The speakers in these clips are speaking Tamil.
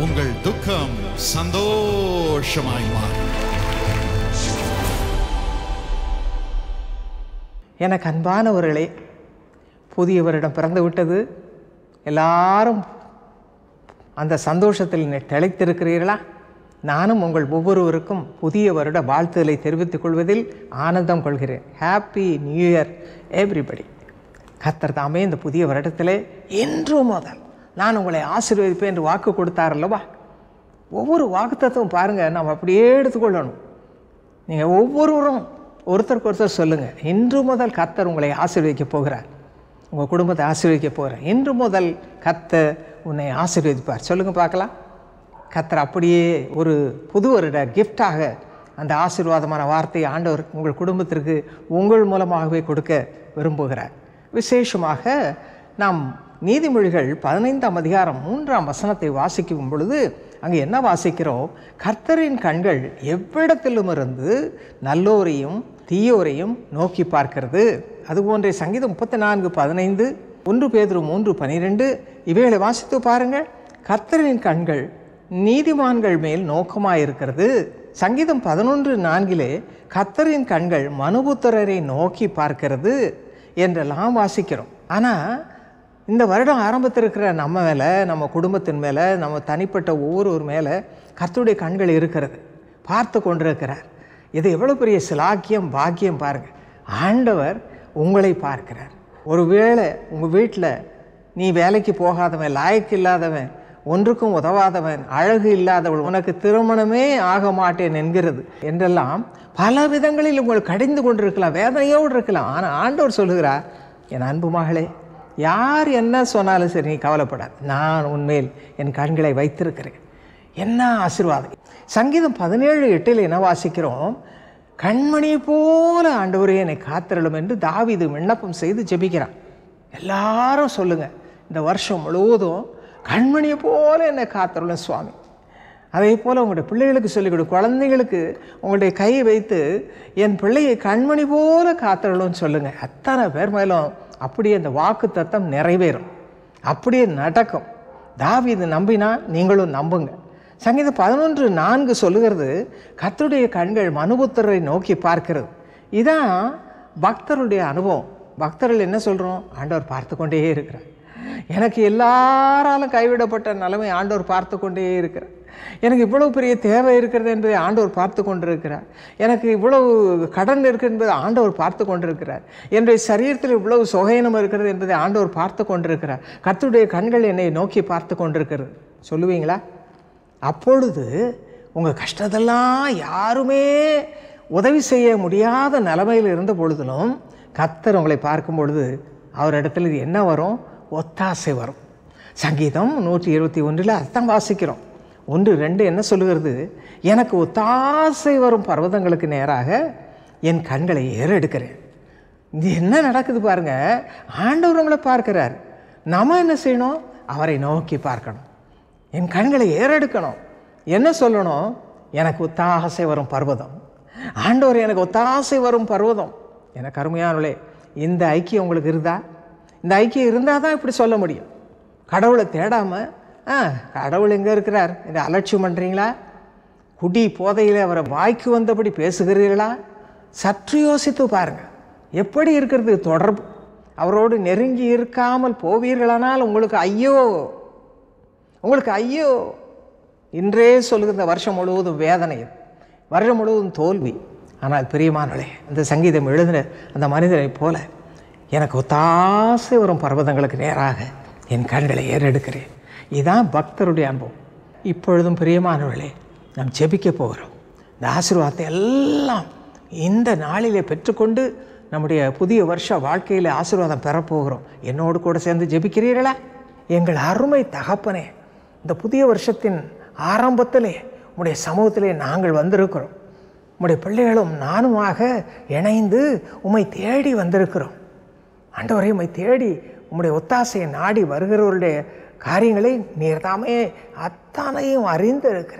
உங்கள் துக்கம் சந்தோஷமாய் மாறும் எனக்கு அன்பானவர்களே புதிய வருடம் பிறந்து விட்டது எல்லாரும் அந்த சந்தோஷத்தில் நி- திளைத்திருக்கிறீர்களா நானும் உங்கள் ஒவ்வொருவருக்கும் புதிய வருட வாழ்த்துதலை தெரிவித்துக் கொள்வதில் ஆனந்தம் கொள்கிறேன் ஹாப்பி நியூ இயர் எவ்ரிபடி கத்தர் தாமே இந்த புதிய வருடத்திலே இன்று முதல் நான் உங்களை ஆசீர்வதிப்பேன் என்று வாக்கு கொடுத்தார் அல்லவா ஒவ்வொரு வாக்குத்தத்துவம் பாருங்கள் நம்ம அப்படியே எடுத்துக்கொள்ளணும் நீங்கள் ஒவ்வொருவரும் ஒருத்தருக்கு ஒருத்தர் சொல்லுங்கள் இன்று முதல் கத்தர் உங்களை ஆசீர்வதிக்க போகிறார் உங்கள் குடும்பத்தை ஆசீர்வதிக்க போகிறார் இன்று முதல் கத்தர் உன்னை ஆசீர்வதிப்பார் சொல்லுங்கள் பார்க்கலாம் கத்தர் அப்படியே ஒரு புது வருட கிஃப்டாக அந்த ஆசீர்வாதமான வார்த்தையை ஆண்டவர் உங்கள் குடும்பத்திற்கு உங்கள் மூலமாகவே கொடுக்க விரும்புகிறார் விசேஷமாக நாம் நீதிமொழிகள் பதினைந்தாம் அதிகாரம் மூன்றாம் வசனத்தை வாசிக்கும் பொழுது அங்கே என்ன வாசிக்கிறோம் கர்த்தரின் கண்கள் எவ்விடத்திலும் இருந்து நல்லோரையும் தீயோரையும் நோக்கி பார்க்கிறது அதுபோன்ற சங்கீதம் முப்பத்தி நான்கு பதினைந்து ஒன்று பேதுரு மூன்று பனிரெண்டு இவைகளை வாசித்து பாருங்கள் கர்த்தரின் கண்கள் நீதிமான்கள் மேல் நோக்கமாயிருக்கிறது சங்கீதம் பதினொன்று நான்கிலே கர்த்தரின் கண்கள் மனுபுத்திரரை நோக்கி பார்க்கிறது என்றெல்லாம் வாசிக்கிறோம் ஆனால் இந்த வருடம் ஆரம்பத்திருக்கிற நம்ம மேலே நம்ம குடும்பத்தின் மேலே நம்ம தனிப்பட்ட ஒவ்வொருவர் மேலே கர்த்தருடைய கண்கள் இருக்கிறது பார்த்து கொண்டிருக்கிறார் இது எவ்வளோ பெரிய சிலாக்கியம் பாக்கியம் பாருங்கள் ஆண்டவர் உங்களை பார்க்கிறார் ஒருவேளை உங்கள் வீட்டில் நீ வேலைக்கு போகாதவன் லாயக்கு இல்லாதவன் ஒன்றுக்கும் உதவாதவன் அழகு இல்லாதவள் உனக்கு திருமணமே ஆக மாட்டேன் என்கிறது என்றெல்லாம் பல விதங்களில் உங்கள் கடிந்து கொண்டிருக்கலாம் வேதனையோடு இருக்கலாம் ஆனால் ஆண்டவர் சொல்லுகிறார் என் அன்பு மகளே யார் என்ன சொன்னாலும் சரி நீ கவலைப்படாது நான் உன்மேல் என் கண்களை வைத்திருக்கிறேன் என்ன ஆசீர்வாதம் சங்கீதம் பதினேழு எட்டில் என்ன வாசிக்கிறோம் கண்மணி போல ஆண்டவரே என்னை காத்திரலும் என்று தாவீது விண்ணப்பம் செய்து ஜெபிக்கிறான் எல்லாரும் சொல்லுங்க இந்த வருஷம் முழுவதும் கண்மணியை போல என்னை காத்திரலும் சுவாமி அதே போல் உங்களுடைய பிள்ளைகளுக்கு சொல்லிக் கொடு குழந்தைங்களுக்கு உங்களுடைய கையை வைத்து என் பிள்ளையை கண்மணி போல காத்திரலும்னு சொல்லுங்கள் அத்தனை பேர் மேலும் அப்படியே அந்த வாக்கு தத்தம் நிறைவேறும் அப்படியே நடக்கும் தாவீது நம்பினா நீங்களும் நம்புங்க சங்கீதம் பதினொன்று நான்கு சொல்லுகிறது கர்த்தருடைய கண்கள் மனுபுத்தரை நோக்கி பார்க்கிறது இதான் பக்தருடைய அனுபவம் பக்தர்கள் என்ன சொல்கிறோம் ஆண்டவர் பார்த்து கொண்டே இருக்கிறார் எனக்கு எல்லாராலும் கைவிடப்பட்ட நிலைமை ஆண்டவர் பார்த்து கொண்டே இருக்கிறார் எனக்கு இவ்வளவு பெரிய தேவை இருக்கிறது என்பதை ஆண்டவர் பார்த்து கொண்டிருக்கிறார் எனக்கு இவ்வளவு கடன் இருக்கு என்பதை ஆண்டவர் பார்த்து கொண்டிருக்கிறார் என்னுடைய சரீரத்தில் இவ்வளவு சுகையினம் இருக்கிறது என்பதை ஆண்டவர் பார்த்து கொண்டிருக்கிறார் கர்த்தருடைய கண்கள் என்னை நோக்கி பார்த்து கொண்டிருக்கிறது சொல்லுவீங்களா அப்பொழுது உங்கள் கஷ்டத்தெல்லாம் யாருமே உதவி செய்ய முடியாத நிலைமையில் இருந்த பொழுதிலும் கர்த்தர் உங்களை பார்க்கும் பொழுது அவரிடத்துல இது என்ன வரும் ஒத்தாசை வரும் சங்கீதம் நூற்றி இருபத்தி ஒன்றில் அதுதான் வாசிக்கிறோம் ஒன்று ரெண்டு என்ன சொல்லுகிறது எனக்கு ஒத்தாசை வரும் பர்வதங்களுக்கு நேராக என் கண்களை ஏறெடுக்கிறேன் இது என்ன நடக்குது பாருங்க ஆண்டவர் உங்களை பார்க்கிறார் நம்ம என்ன செய்யணும் அவரை நோக்கி பார்க்கணும் என் கண்களை ஏறெடுக்கணும் என்ன சொல்லணும் எனக்கு ஒத்தாசை வரும் பர்வதம் ஆண்டவர் எனக்கு ஒத்தாசை வரும் பர்வதம் எனக்கு அருமையானவளே இந்த ஐக்கியம் உங்களுக்கு இருந்தா இந்த ஐக்கியம் இருந்தால் தான் இப்படி சொல்ல முடியும் கடவுளை தேடாமல் ஆ கடவுள் எங்கே இருக்கிறார் இதை அலட்சியம் பண்ணுறீங்களா குடி போதையில் அவரை வாய்க்கு வந்தபடி பேசுகிறீர்களா சற்று யோசித்து பாருங்கள் எப்படி இருக்கிறது தொடர்பு அவரோடு நெருங்கி இருக்காமல் போவீர்களானால் உங்களுக்கு ஐயோ உங்களுக்கு ஐயோ இன்றே சொல்லுகிற இந்த வருஷம் முழுவதும் வேதனை வருஷம் முழுவதும் தோல்வி ஆனால் பிரியமானவளே அந்த சங்கீதம் எழுதின அந்த மனிதனைப் போல எனக்கு ஒத்தாசை வரும் பர்வதங்களுக்கு நேராக என் கண்களை ஏறெடுக்கிறேன் இதுதான் பக்தருடைய அனுபவம் இப்பொழுதும் பிரியமானவர்களே நாம் ஜெபிக்க போகிறோம் இந்த ஆசீர்வாதத்தை எல்லாம் இந்த நாளிலே பெற்றுக்கொண்டு நம்முடைய புதிய வருஷ வாழ்க்கையில் ஆசீர்வாதம் பெறப்போகிறோம் என்னோடு கூட சேர்ந்து ஜெபிக்கிறீர்களா எங்கள் அருமை தகப்பனே இந்த புதிய வருஷத்தின் ஆரம்பத்திலே உம்முடைய சமூகத்திலே நாங்கள் வந்திருக்கிறோம் உம்முடைய பிள்ளைகளும் நானுமாக இணைந்து உம்மை தேடி வந்திருக்கிறோம் ஆண்டவரே உம்மை தேடி உம்முடைய ஒத்தாசையை நாடி வருகிறவருடைய காரியங்களை நீர் தாமே அத்தனையும் அறிந்து இருக்கிறேன்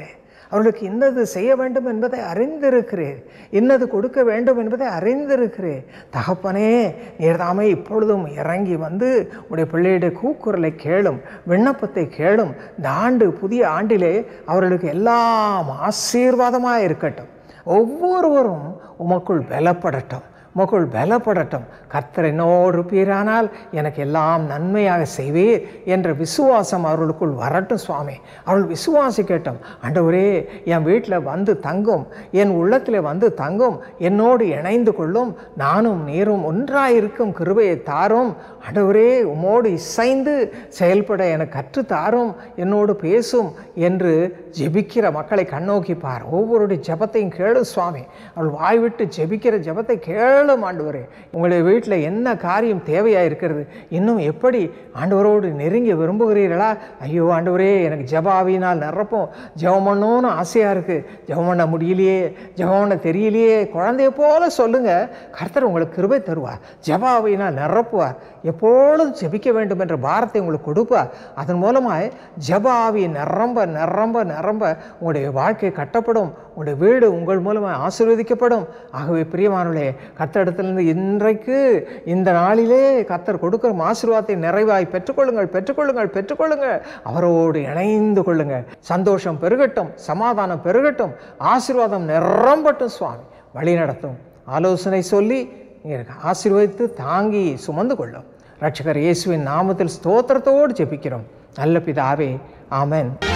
அவர்களுக்கு இன்னது செய்ய வேண்டும் என்பதை அறிந்திருக்கிறேன் இன்னது கொடுக்க வேண்டும் என்பதை அறிந்திருக்கிறேன் தகப்பனே நீர்தாமே இப்பொழுதும் இறங்கி வந்து உடைய பிள்ளையுடைய கூக்குரலை கேளும் விண்ணப்பத்தை கேளும் இந்த ஆண்டு புதிய ஆண்டிலே அவர்களுக்கு எல்லாம் ஆசீர்வாதமாக இருக்கட்டும் ஒவ்வொருவரும் உமக்குள் பலப்படட்டும் உமக்குள் பலப்படட்டும் கர்த்தர் என்னோடு இருப்பீரானால் எனக்கு எல்லாம் நன்மையாக செய்வீர் என்ற விசுவாசம் அவர்களுக்குள் வரட்டும் சுவாமி அவர்கள் விசுவாசிக்கட்டும் ஆண்டவரே என் வீட்டில் வந்து தங்கும் என் உள்ளத்தில் வந்து தங்கும் என்னோடு இணைந்து கொள்ளும் நானும் நீரும் ஒன்றாயிருக்கும் கிருபையை தாரும் ஆண்டவரே உமோடு இசைந்து செயல்பட எனக்கு கற்றுத்தாரும் என்னோடு பேசும் என்று ஜெபிக்கிற மக்களை கண்ணோக்கி பார் ஒவ்வொருடைய ஜெபத்தையும் கேளு சுவாமி அவள் வாய் விட்டு ஜெபிக்கிற ஜெபத்தை கேளும் ஆண்டவரே உங்களுடைய வீட்டில் என்ன காரியம் தேவையாக இருக்கிறது இன்னும் எப்படி ஆண்டவரோடு நெருங்கி விரும்புகிறீர்களா ஐயோ ஆண்டவரே எனக்கு ஜெபாவினால் நிரப்போம் ஜெபம் பண்ணணும்னு ஆசையாக இருக்குது ஜெபம் பண்ண முடியலையே ஜெபம் பண்ண தெரியலையே குழந்தைய போல சொல்லுங்கள் கர்த்தர் உங்களுக்கு கிருபை தருவார் ஜெபாவினால் நிரப்புவார் எப்பொழுதும் ஜெபிக்க வேண்டும் என்ற பாரத்தை உங்களுக்கு கொடுப்பார் அதன் மூலமாக ஜெப ஆவி நிரம்ப நிரம்ப நிரம்ப உங்களுடைய வாழ்க்கை கட்டப்படும் உங்களுடைய வீடு உங்கள் மூலமாக ஆசீர்வதிக்கப்படும் ஆகவே பிரியமானவர்களே கர்த்தரிடத்திலிருந்து இன்றைக்கு இந்த நாளிலே கர்த்தர் கொடுக்கிற ஆசீர்வாதத்தை நிறைவாய் பெற்றுக்கொள்ளுங்கள் பெற்றுக்கொள்ளுங்கள் பெற்றுக்கொள்ளுங்கள் அவரோடு இணைந்து கொள்ளுங்கள் சந்தோஷம் பெருகட்டும் சமாதானம் பெருகட்டும் ஆசீர்வாதம் நிரம்பட்டும் சுவாமி வழி நடத்தும் ஆலோசனை சொல்லி நீங்கள் ஆசீர்வதித்து தாங்கி சுமந்து கொள்ளும் ரட்சகர் இயேசுவின் நாமத்தில் ஸ்தோத்திரத்தோடு ஜெபிக்கிறோம் நல்ல பிதாவே ஆமென்